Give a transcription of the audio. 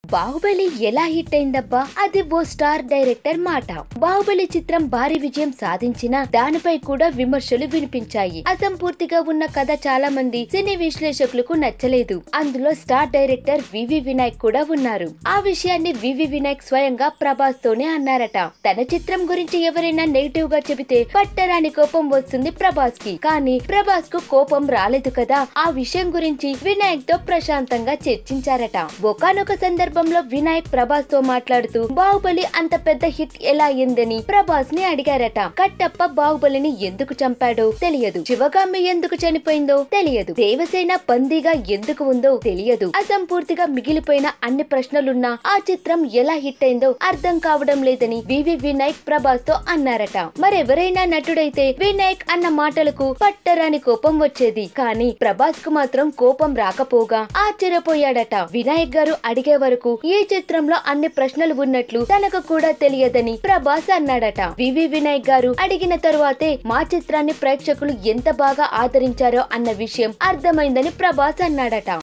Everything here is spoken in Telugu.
బాహుబలి ఎలా హిట్ అయిందబ్బా అది ఓ స్టార్ డైరెక్టర్ మాట బాహుబలి చిత్రం భారీ విజయం సాధించినా దానిపై కూడా విమర్శలు వినిపించాయి అసంపూర్తిగా ఉన్న కథ చాలా మంది సినీ విశ్లేషకులకు నచ్చలేదు అందులో స్టార్ డైరెక్టర్ వివి వినాయక్ కూడా ఉన్నారు ఆ విషయాన్ని వివి వినాయక్ స్వయంగా ప్రభాస్ తోనే అన్నారట తన చిత్రం గురించి ఎవరైనా నెగిటివ్ గా చెబితే పట్టరాని కోపం వస్తుంది ప్రభాస్ కి కానీ ప్రభాస్ కు కోపం రాలేదు కదా ఆ విషయం గురించి వినాయక్ తో ప్రశాంతంగా చర్చించారట ఒకనొక సందర్భంలో వినాయక్ ప్రభాస్ తో మాట్లాడుతూ బాహుబలి అంత పెద్ద హిట్ ఎలా అయిందని ప్రభాస్ ని అడిగారట కట్టప్ప బాహుబలిని ఎందుకు చంపాడో తెలియదు శివగామి ఎందుకు చనిపోయిందో తెలియదు దేవసేన బందీగా ఎందుకు ఉందో తెలియదు అసంపూర్తిగా మిగిలిపోయిన అన్ని ప్రశ్నలున్నా ఆ చిత్రం ఎలా హిట్ అయిందో అర్థం కావడం లేదని వివి వినాయక్ ప్రభాస్ తో అన్నారట మరెవరైనా నటుడైతే వినాయక్ అన్న మాటలకు పట్టరాని కోపం వచ్చేది కానీ ప్రభాస్ కు మాత్రం కోపం రాకపోగా ఆశ్చర్యపోయాడట వినాయక్ గారు అడిగే వరకు ఈ చిత్రంలో అన్ని ప్రశ్నలు ఉన్నట్లు తనకు కూడా తెలియదని ప్రభాస్ అన్నాడట వివి వినాయక్ గారు అడిగిన తరువాతే మా చిత్రాన్ని ప్రేక్షకులు ఎంత బాగా ఆదరించారో అన్న విషయం అర్థమైందని ప్రభాస్ అన్నాడట